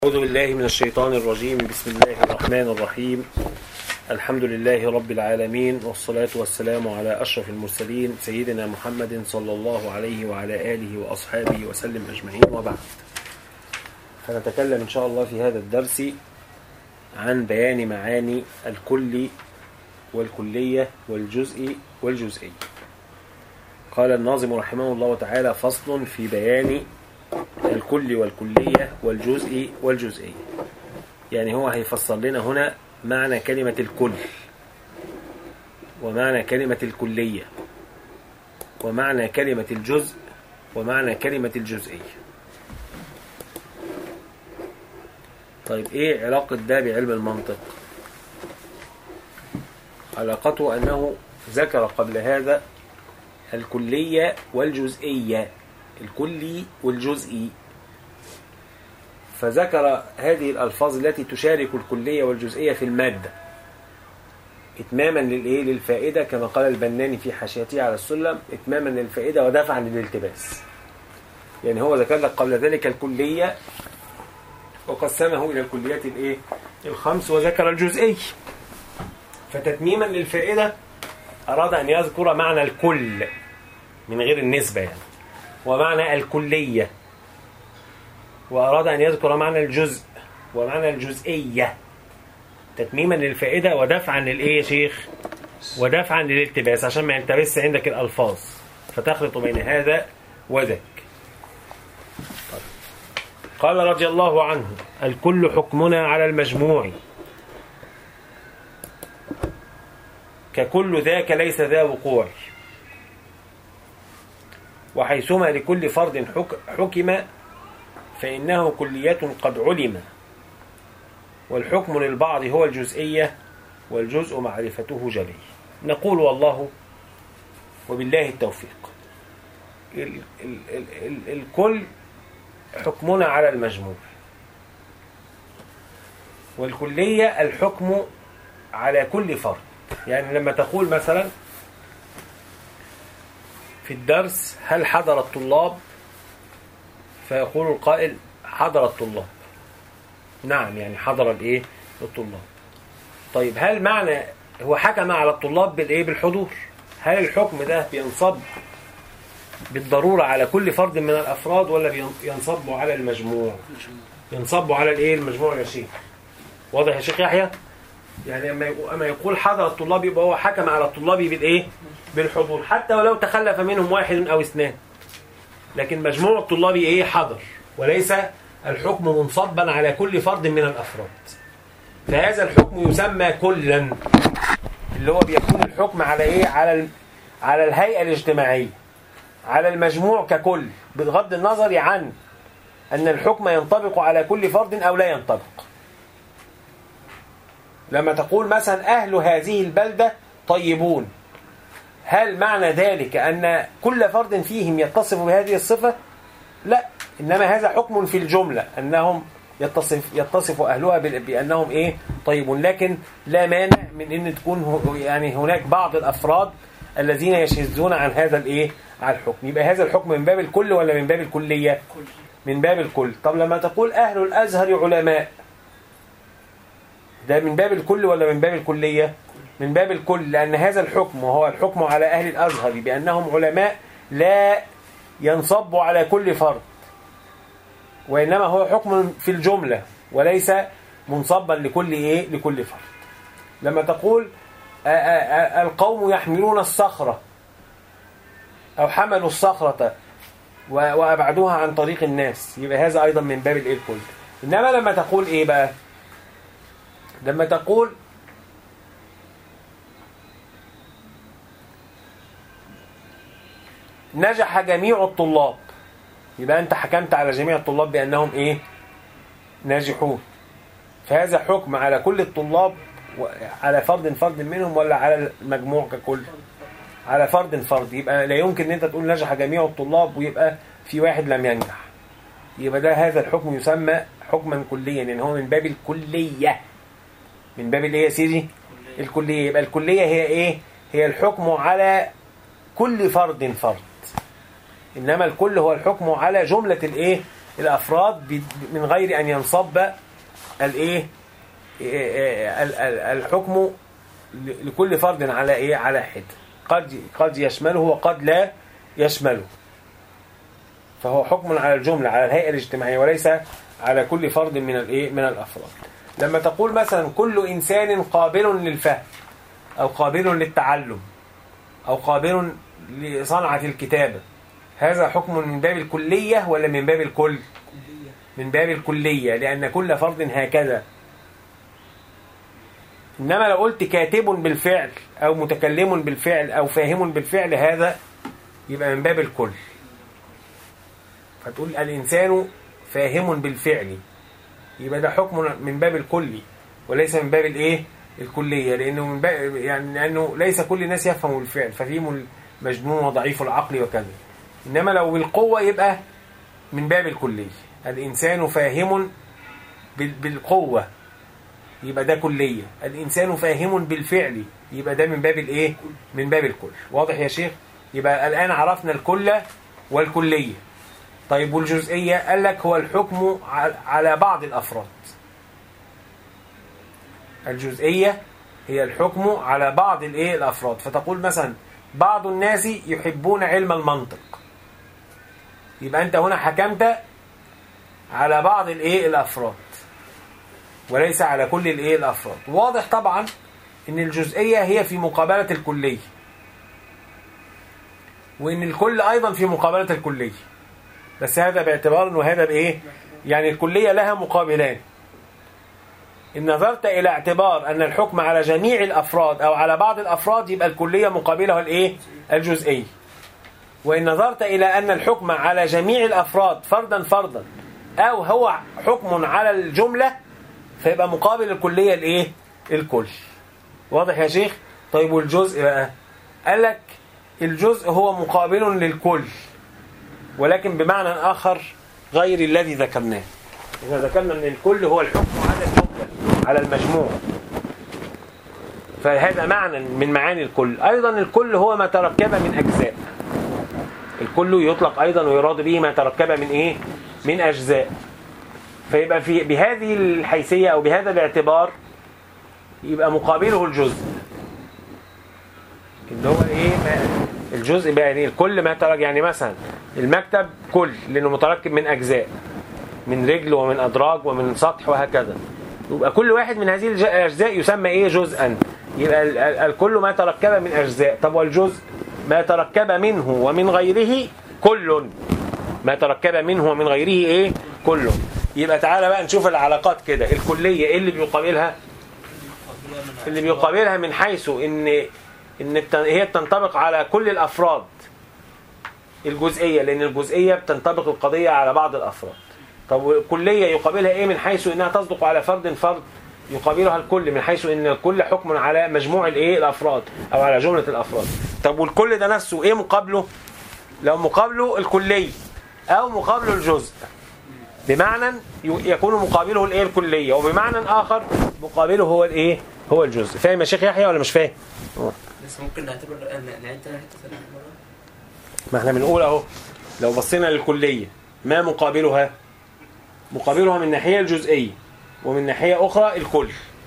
أعوذ بالله من الشيطان الرجيم بسم الله الرحمن الرحيم الحمد لله رب العالمين والصلاة والسلام على أشرف المرسلين سيدنا محمد صلى الله عليه وعلى آله وأصحابه وسلم أجمعين وبعد فنتكلم إن شاء الله في هذا الدرس عن بيان معاني الكل والكلية والجزء والجزئي قال الناظم رحمه الله تعالى فصل في بيان الكل والكلية والجزء والجزئي يعني هو هيفسر لنا هنا معنى كلمة الكل ومعنى كلمة الكلية ومعنى كلمة الجزء ومعنى كلمة الجزئية طيب ايه علاقة ده بعلم المنطق علاقته انه ذكر قبل هذا الكلية والجزئية الكلي والجزئي فذكر هذه الألفاظ التي تشارك الكلية والجزئية في المادة إتماما للإيه للفائدة كما قال البناني في حاشيته على السلم إتماما للفائدة ودفعا للالتباس يعني هو ذكر لك قبل ذلك الكلية وقسمه إلى الكليات الإيه الخمس وذكر الجزئي فتتميما للفائدة أراد أن يذكر معنى الكل من غير النسبة يعني ومعنى الكلية وأراد أن يذكر معنى الجزء ومعنى الجزئية تتميما للفائدة ودفعا للإيه يا شيخ ودفعا للالتباس عشان ما يلتبس عندك الألفاظ فتخلط بين هذا وذاك قال رضي الله عنه الكل حكمنا على المجموع ككل ذاك ليس ذا وقوع وحيثما لكل فرد حكم فإنه كلية قد علم والحكم للبعض هو الجزئية والجزء معرفته جلي نقول والله وبالله التوفيق ال ال ال ال الكل حكمنا على المجموع والكلية الحكم على كل فرد يعني لما تقول مثلا في الدرس هل حضر الطلاب فيقول القائل حضر الطلاب نعم يعني حضر الايه الطلاب طيب هل معنى هو حكم على الطلاب بالايه بالحضور هل الحكم ده بينصب بالضرورة على كل فرد من الأفراد ولا ينصب على المجموع ينصب على الايه المجموع يا شيخ واضح يا شيخ يحيى يعني اما يقول حضر الطلاب يبقى هو حكم على الطلاب بالايه بالحضور حتى ولو تخلف منهم واحد او اثنان لكن مجموع الطلاب ايه حضر وليس الحكم منصبا على كل فرد من الافراد فهذا الحكم يسمى كلا اللي هو بيكون الحكم على ايه على على الهيئه الاجتماعيه على المجموع ككل بغض النظر عن ان الحكم ينطبق على كل فرد او لا ينطبق لما تقول مثلا اهل هذه البلده طيبون هل معنى ذلك أن كل فرد فيهم يتصف بهذه الصفة؟ لا إنما هذا حكم في الجملة أنهم يتصف يتصف أهلها بأنهم إيه طيبون لكن لا مانع من أن تكون يعني هناك بعض الأفراد الذين يشهزون عن هذا الإيه على الحكم يبقى هذا الحكم من باب الكل ولا من باب الكلية من باب الكل طب لما تقول أهل الأزهر علماء ده من باب الكل ولا من باب الكلية من باب الكل لأن هذا الحكم وهو الحكم على أهل الأزهر بأنهم علماء لا ينصب على كل فرد وإنما هو حكم في الجملة وليس منصبا لكل إيه لكل فرد لما تقول القوم يحملون الصخرة أو حملوا الصخرة وأبعدوها عن طريق الناس يبقى هذا أيضا من باب الإيه الكل إنما لما تقول إيه بقى لما تقول نجح جميع الطلاب يبقى أنت حكمت على جميع الطلاب بأنهم إيه ناجحون فهذا حكم على كل الطلاب على فرد فرد منهم ولا على المجموع ككل على فرد فرد يبقى لا يمكن ان انت تقول نجح جميع الطلاب ويبقى في واحد لم ينجح يبقى ده هذا الحكم يسمى حكما كليا لان هو من باب الكليه من باب الايه يا سيدي الكليه يبقى الكليه هي ايه هي الحكم على كل فرد فرد إنما الكل هو الحكم على جملة الإيه الافراد ب- من غير ان ينصب الايه ال- ال- الحكم ل- لكل فرد على ايه على حد قد قد يشمله وقد لا يشمله فهو حكم على الجملة على الهيئة الاجتماعية وليس على كل فرد من الايه من الافراد لما تقول مثلا كل انسان قابل للفهم او قابل للتعلم او قابل لصنعة الكتابة هذا حكم من باب الكلية ولا من باب الكل من باب الكلية لأن كل فرد هكذا إنما لو قلت كاتب بالفعل أو متكلم بالفعل أو فاهم بالفعل هذا يبقى من باب الكل فتقول الإنسان فاهم بالفعل يبقى ده حكم من باب الكلي وليس من باب الايه الكلية لأنه من باب يعني لأنه ليس كل الناس يفهم الفعل ففيهم المجنون وضعيف العقل وكذا إنما لو بالقوة يبقى من باب الكلية الإنسان فاهم بال- بالقوة يبقى ده كلية الإنسان فاهم بالفعل يبقى ده من باب الإيه من باب الكل واضح يا شيخ يبقى الآن عرفنا الكل والكلية طيب والجزئية قال لك هو الحكم ع- على بعض الأفراد الجزئية هي الحكم على بعض الايه الافراد فتقول مثلا بعض الناس يحبون علم المنطق يبقى انت هنا حكمت على بعض الايه الافراد وليس على كل الايه الافراد واضح طبعا ان الجزئيه هي في مقابله الكليه وان الكل ايضا في مقابله الكليه بس هذا باعتبار انه هذا بايه يعني الكليه لها مقابلان إن نظرت إلى اعتبار أن الحكم على جميع الأفراد أو على بعض الأفراد يبقى الكلية مقابلها الإيه؟ الجزئي وإن نظرت إلى أن الحكم على جميع الأفراد فردا فردا أو هو حكم على الجملة فيبقى مقابل الكلية الإيه؟ الكل واضح يا شيخ؟ طيب والجزء بقى قال لك الجزء هو مقابل للكل ولكن بمعنى آخر غير الذي ذكرناه إذا ذكرنا أن الكل هو الحكم على الجملة على المجموع فهذا معنى من معاني الكل أيضا الكل هو ما تركب من أجزاء الكل يطلق أيضا ويراد به ما تركب من إيه من أجزاء فيبقى في بهذه الحيثية أو بهذا الاعتبار يبقى مقابله الجزء اللي هو ايه ما الجزء بقى يعني الكل ما ترك يعني مثلا المكتب كل لانه متركب من اجزاء من رجل ومن ادراج ومن سطح وهكذا يبقى كل واحد من هذه الج- الاجزاء يسمى ايه جزءا يبقى ال- ال- الكل ما تركب من اجزاء طب والجزء ما تركب منه ومن غيره كل ما تركب منه ومن غيره ايه كل يبقى تعالى بقى نشوف العلاقات كده الكليه ايه اللي بيقابلها اللي بيقابلها من حيث ان ان الت- هي بتنطبق على كل الافراد الجزئيه لان الجزئيه بتنطبق القضيه على بعض الافراد طب والكليه يقابلها ايه من حيث انها تصدق على فرد فرد يقابلها الكل من حيث ان الكل حكم على مجموع الايه الافراد او على جمله الافراد طب والكل ده نفسه ايه مقابله لو مقابله الكلي او مقابله الجزء بمعنى ي- يكون مقابله الايه الكليه وبمعنى اخر مقابله هو الايه هو الجزء فاهم يا شيخ يحيى ولا مش فاهم بس ممكن نعتبر ن- نعيد تاني حتة ثانية مرة ما احنا بنقول اهو لو بصينا للكليه ما مقابلها مقابلها من ناحيه الجزئيه ومن ناحيه اخرى الكل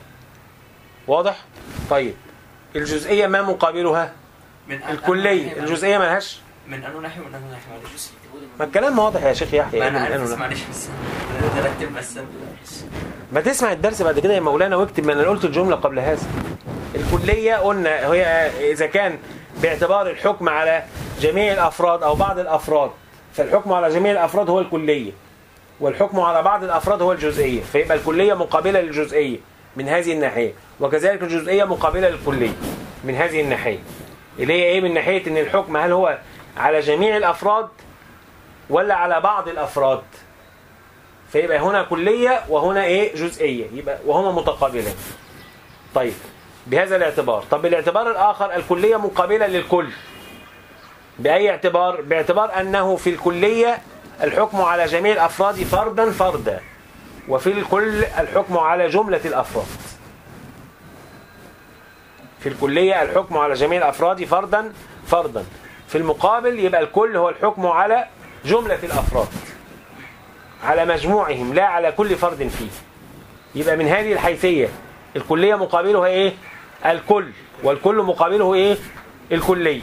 واضح طيب الجزئيه ما مقابلها من أن- الكليه أنه- الجزئيه مالهاش من أنه ناحية ومن أنه ناحية معلش ما الكلام واضح يا شيخ يحيى ما إيه أنا من عارف أنه بس لا؟ معلش بس أنا بدي أرتب بس معلش. ما تسمع الدرس بعد كده يا مولانا واكتب ما انا قلت الجمله قبل هذا الكليه قلنا هي اذا كان باعتبار الحكم على جميع الافراد او بعض الافراد فالحكم على جميع الافراد هو الكليه والحكم على بعض الافراد هو الجزئيه فيبقى الكليه مقابله للجزئيه من هذه الناحيه وكذلك الجزئيه مقابله للكليه من هذه الناحيه اللي هي ايه من ناحيه ان الحكم هل هو على جميع الافراد ولا على بعض الافراد فيبقى هنا كلية وهنا ايه جزئية يبقى وهما متقابلان طيب بهذا الاعتبار طب بالاعتبار الآخر الكلية مقابلة للكل بأي اعتبار باعتبار أنه في الكلية الحكم على جميع الأفراد فردا فردا وفي الكل الحكم على جملة الأفراد في الكلية الحكم على جميع الأفراد فردا فردا في المقابل يبقى الكل هو الحكم على جملة الأفراد على مجموعهم لا على كل فرد فيه يبقى من هذه الحيثية الكلية مقابلها ايه الكل والكل مقابله ايه الكلية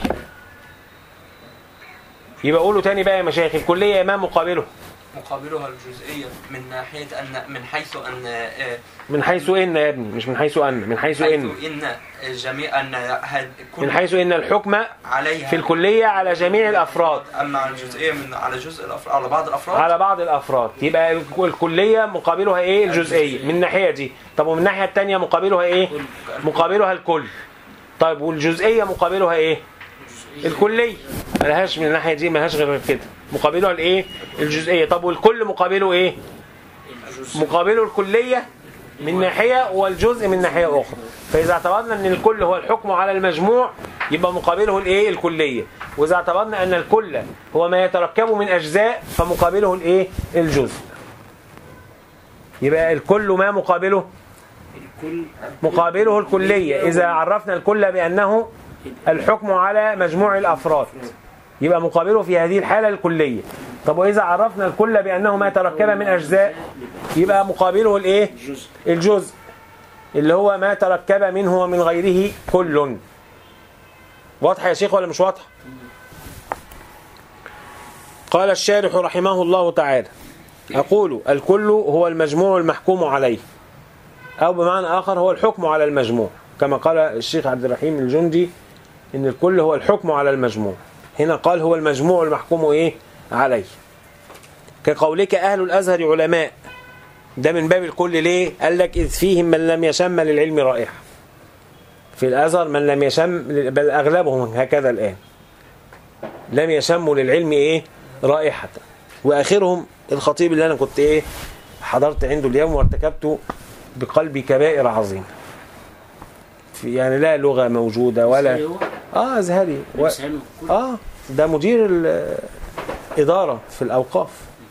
يبقى قولوا تاني بقى يا مشايخ الكلية ما مقابله مقابلها الجزئية من ناحية أن من حيث أن آه، من حيث ان يا ابني مش من حيث ان من حيث ان حيث إن جميع أن هاد- كل من حيث ان الحكم عليها في الكلية على جميع الافراد أما على الجزئية من على جزء الأفراد على بعض الأفراد على بعض الافراد يبقى الك- الكليه مقابلها ايه الجزئيه من الناحيه دي طب ومن الناحيه الثانيه مقابلها ايه مقابلها الكل طيب والجزئيه مقابلها ايه الكليه ملهاش من الناحيه دي ملهاش غير كده مقابلها الايه الجزئيه طب والكل مقابله ايه مقابله الكليه من ناحيه والجزء من ناحيه اخرى فاذا اعتبرنا ان الكل هو الحكم على المجموع يبقى مقابله الايه الكليه واذا اعتبرنا ان الكل هو ما يتركب من اجزاء فمقابله الايه الجزء يبقى الكل ما مقابله الكل مقابله الكليه اذا عرفنا الكل بانه الحكم على مجموع الافراد يبقى مقابله في هذه الحاله الكليه طب واذا عرفنا الكل بانه ما تركب من اجزاء يبقى مقابله الايه الجزء الجزء اللي هو ما تركب منه ومن غيره كل واضحه يا شيخ ولا مش واضحه قال الشارح رحمه الله تعالى أقول الكل هو المجموع المحكوم عليه أو بمعنى آخر هو الحكم على المجموع كما قال الشيخ عبد الرحيم الجندي إن الكل هو الحكم على المجموع هنا قال هو المجموع المحكوم إيه عليه كقولك أهل الأزهر علماء ده من باب الكل ليه قال لك إذ فيهم من لم يشم للعلم رائحة في الأزهر من لم يشم بل أغلبهم هكذا الآن لم يشموا للعلم إيه رائحة وآخرهم الخطيب اللي أنا كنت إيه حضرت عنده اليوم وارتكبت بقلبي كبائر عظيمة في- يعني لا لغة موجودة ولا هو اه ازهري و... لسانه كل اه ده مدير الإدارة في الأوقاف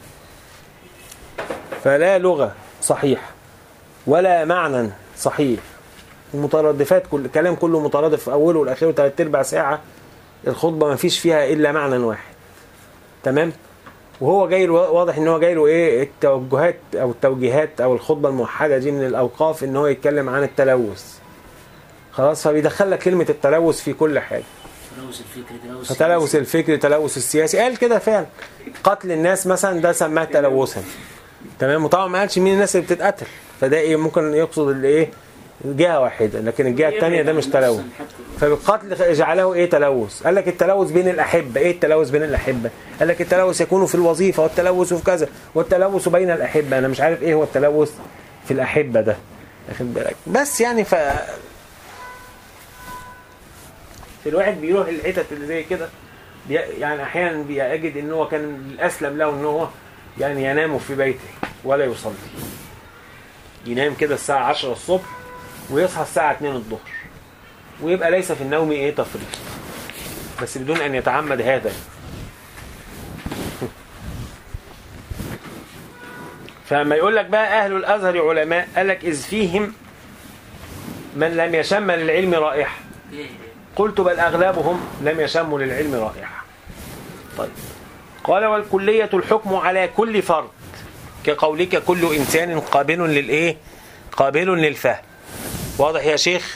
فلا لغة صحيح ولا معنى صحيح المترادفات كل كلام كله مترادف في أوله والأخير ثلاث أرباع ساعة الخطبة ما فيش فيها إلا معنى واحد تمام وهو جاي له واضح ان هو جاي له ايه التوجهات او التوجيهات او الخطبه الموحده دي من الاوقاف ان هو يتكلم عن التلوث خلاص فبيدخل لك كلمه التلوث في كل حاجه تلوث الفكر تلوث فتلوث الفكر تلوث السياسي قال كده فعلا قتل الناس مثلا ده سماه تلوثا تمام وطبعا ما قالش مين الناس اللي بتتقتل فده ايه ممكن يقصد الايه جهه واحده لكن الجهه الثانيه ده مش تلوث فبالقتل جعله ايه تلوث قال لك التلوث بين الاحبه ايه التلوث بين الاحبه قال لك التلوث يكون في الوظيفه والتلوث في كذا والتلوث بين الاحبه انا مش عارف ايه هو التلوث في الاحبه ده واخد بالك بس يعني ف الواحد بيروح الحتت اللي زي كده بي- يعني احيانا بيجد ان هو كان الاسلم له ان هو يعني ينام في بيته ولا يصلي ينام كده الساعه 10 الصبح ويصحى الساعه 2 الظهر ويبقى ليس في النوم ايه تفريط بس بدون ان يتعمد هذا فلما يقول لك بقى اهل الازهر علماء قال لك اذ فيهم من لم يشم للعلم رائحه قلت بل اغلبهم لم يشموا للعلم رائحه طيب قال والكليه الحكم على كل فرد كقولك كل انسان قابل للايه قابل للفهم واضح يا شيخ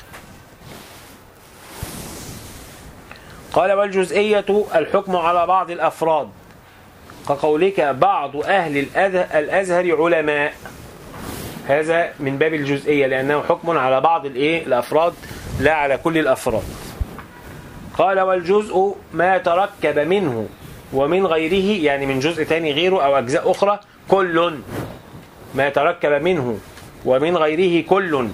قال والجزئية الحكم على بعض الأفراد كقولك بعض أهل الأذ- الأزهر علماء هذا من باب الجزئية لأنه حكم على بعض الإيه الأفراد لا على كل الأفراد قال والجزء ما تركب منه ومن غيره يعني من جزء تاني غيره أو أجزاء أخرى كل ما تركب منه ومن غيره كل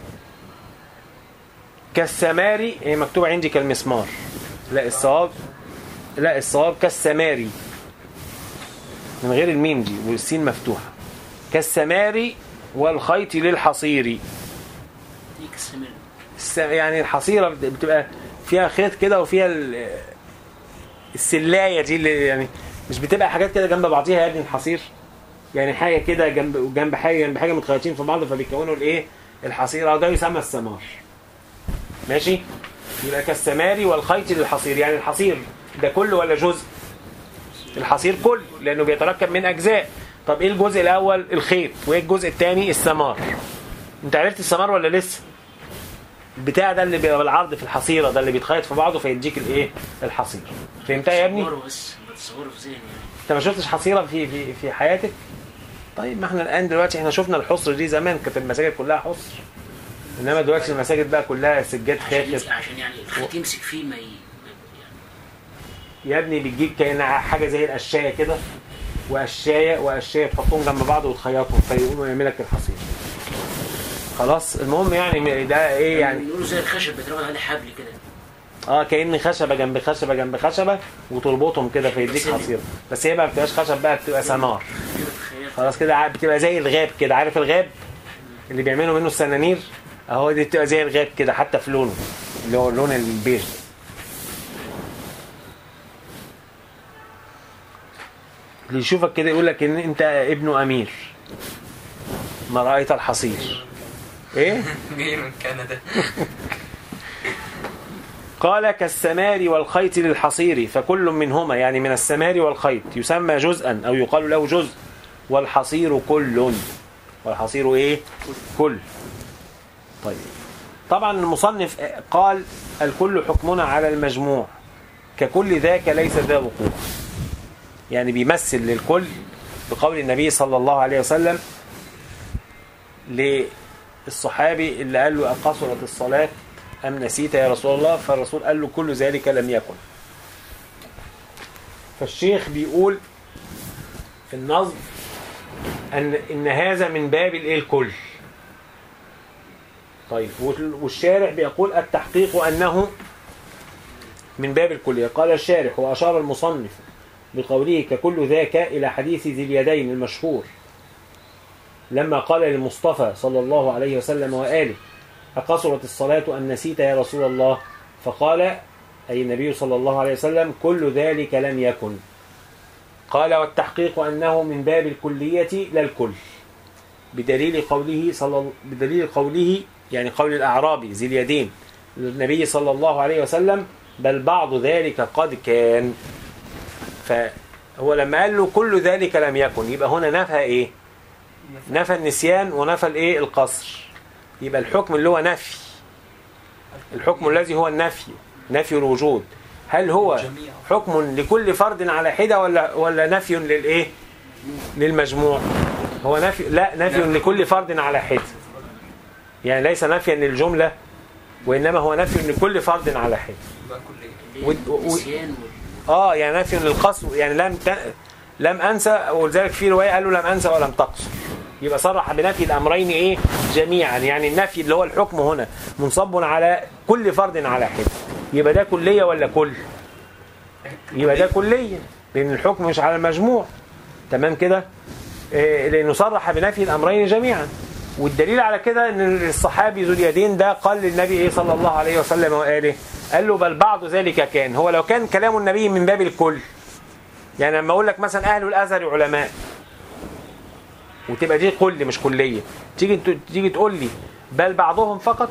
كالسماري هي مكتوبة عندي كالمسمار لا الصواب لا الصواب كالسماري من غير الميم دي والسين مفتوحة كالسماري والخيط للحصير ديك السمر الس- يعني الحصيرة بت- بتبقى فيها خيط كده وفيها ال- السلاية دي اللي يعني مش بتبقى حاجات كده جنب بعضيها يا ابني الحصير يعني حاجة كده جنب جنب حاجة جنب حاجة متخيطين في بعض فبيكونوا الايه الحصيرة ده يسمى السمار ماشي يبقى كالسماري والخيط للحصير يعني الحصير ده كله ولا جزء الحصير كل لانه بيتركب من اجزاء طب ايه الجزء الاول الخيط وايه الجزء الثاني الثمار انت عرفت الثمار ولا لسه البتاع ده اللي بيبقى بالعرض في الحصيره ده اللي بيتخيط في بعضه فيديك الايه الحصير فهمتها يا ابني تصوره بس بتصوره في ذهني يعني انت ما شفتش حصيره في في في حياتك طيب ما احنا الان دلوقتي احنا شفنا الحصر دي زمان كانت المساجد كلها حصر انما دلوقتي المساجد بقى كلها سجاد عشان, خاتم يس- عشان يعني الخيط يمسك فيه ما ي... يعني يا ابني بتجيب كأن حاجه زي القشايه كده وقشايه وقشايه تحطهم جنب بعض وتخيطهم فيقوموا يعمل لك الحصير خلاص المهم يعني ده ايه يعني بيقولوا زي الخشب بيتربط عليه حبل كده اه كأن خشبه جنب خشبه جنب خشبه وتربطهم كده فيديك سلم. حصير بس هي بقى ما بتبقاش خشب بقى بتبقى سمار كده تخيل خلاص كده ع- بتبقى زي الغاب كده عارف الغاب اللي بيعملوا منه السنانير اهو دي بتبقى زي الغاب كده حتى في لونه اللي هو اللون البيج اللي يشوفك كده يقول لك ان انت ابن امير ما رايت الحصير ايه جاي من كندا قال كالسمار والخيط للحصير فكل منهما يعني من السمار والخيط يسمى جزءا او يقال له جزء والحصير كل والحصير ايه كل طيب طبعا المصنف قال الكل حكمنا على المجموع ككل ذاك ليس ذا وقوع يعني بيمثل للكل بقول النبي صلى الله عليه وسلم للصحابي اللي قال له أقصرت الصلاة أم نسيت يا رسول الله فالرسول قال له كل ذلك لم يكن فالشيخ بيقول في النظم أن إن هذا من باب الإيه الكل طيب والشارح بيقول التحقيق أنه من باب الكلية قال الشارح وأشار المصنف بقوله ككل ذاك إلى حديث ذي اليدين المشهور لما قال للمصطفى صلى الله عليه وسلم وآله أقصرت الصلاة أم نسيت يا رسول الله فقال أي النبي صلى الله عليه وسلم كل ذلك لم يكن قال والتحقيق أنه من باب الكلية لا الكل بدليل قوله صلى بدليل قوله يعني قول الأعرابي ذي اليدين للنبي صلى الله عليه وسلم بل بعض ذلك قد كان فهو لما قال له كل ذلك لم يكن يبقى هنا نفى ايه نفى النسيان ونفى الايه القصر يبقى الحكم اللي هو نفي الحكم الذي هو النفي نفي الوجود هل هو حكم لكل فرد على حدة ولا ولا نفي للايه للمجموع هو نفي لا نفي لكل فرد على حدة يعني ليس نفيا للجملة وإنما هو نفي لكل فرد على حدة يبقى كلية ود- و- النسيان وال- اه يعني نفي للقصر يعني لم ت... لم انسى ولذلك في روايه قالوا لم انسى ولم تقصر يبقى صرح بنفي الامرين ايه جميعا يعني النفي اللي هو الحكم هنا منصب على كل فرد على حده يبقى ده كليه ولا كل يبقى ده كليه لان الحكم مش على المجموع تمام كده إيه لانه صرح بنفي الامرين جميعا والدليل على كده ان الصحابي ذو اليدين ده قال للنبي ايه صلى الله عليه وسلم واله قال له بل بعض ذلك كان هو لو كان كلام النبي من باب الكل يعني لما اقول لك مثلا اهل الازهر علماء وتبقى دي كل مش كليه تيجي تيجي تقول لي بل بعضهم فقط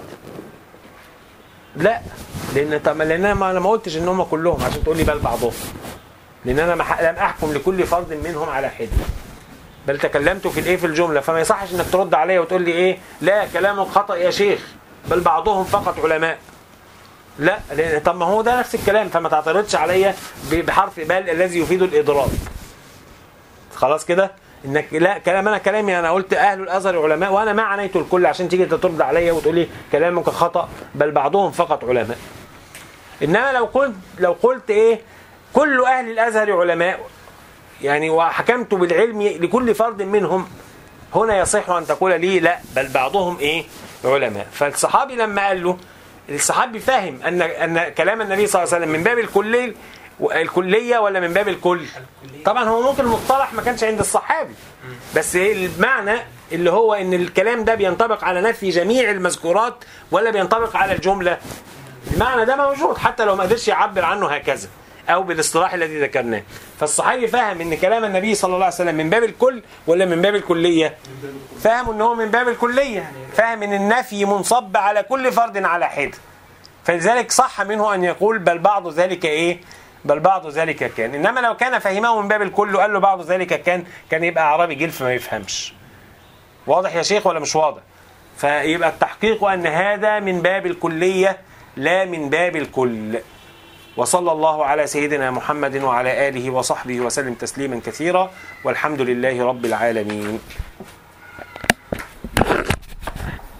لا لان طب لان انا ما انا ما قلتش ان هم كلهم عشان تقول لي بل بعضهم لان انا ما ح- لم احكم لكل فرد منهم على حده بل تكلمت في الايه في الجمله فما يصحش انك ترد عليا وتقول لي ايه لا كلامك خطا يا شيخ بل بعضهم فقط علماء لا لان طب ما هو ده نفس الكلام فما تعترضش عليا ب- بحرف بل الذي يفيد الاضراب خلاص كده انك لا كلام انا كلامي انا قلت اهل الازهر علماء وانا ما عنيت الكل عشان تيجي ترد عليا وتقول لي كلامك خطا بل بعضهم فقط علماء انما لو قلت لو قلت ايه كل اهل الازهر علماء يعني وحكمت بالعلم لكل فرد منهم هنا يصح ان تقول لي لا بل بعضهم ايه علماء فالصحابي لما قال له الصحابي فاهم ان ان كلام النبي صلى الله عليه وسلم من باب الكلي الكليه ولا من باب الكل طبعا هو ممكن المصطلح ما كانش عند الصحابي بس المعنى اللي هو ان الكلام ده بينطبق على نفي جميع المذكورات ولا بينطبق على الجمله المعنى ده موجود حتى لو ما قدرش يعبر عنه هكذا او بالاصطلاح الذي ذكرناه فالصحابي فاهم ان كلام النبي صلى الله عليه وسلم من باب الكل ولا من باب الكليه فاهم ان هو من باب الكليه فاهم ان النفي منصب على كل فرد على حده فلذلك صح منه ان يقول بل بعض ذلك ايه بل بعض ذلك كان انما لو كان فهمه من باب الكل وقال له بعض ذلك كان كان يبقى اعرابي جلف ما يفهمش واضح يا شيخ ولا مش واضح فيبقى التحقيق ان هذا من باب الكليه لا من باب الكل وصلى الله على سيدنا محمد وعلى اله وصحبه وسلم تسليما كثيرا والحمد لله رب العالمين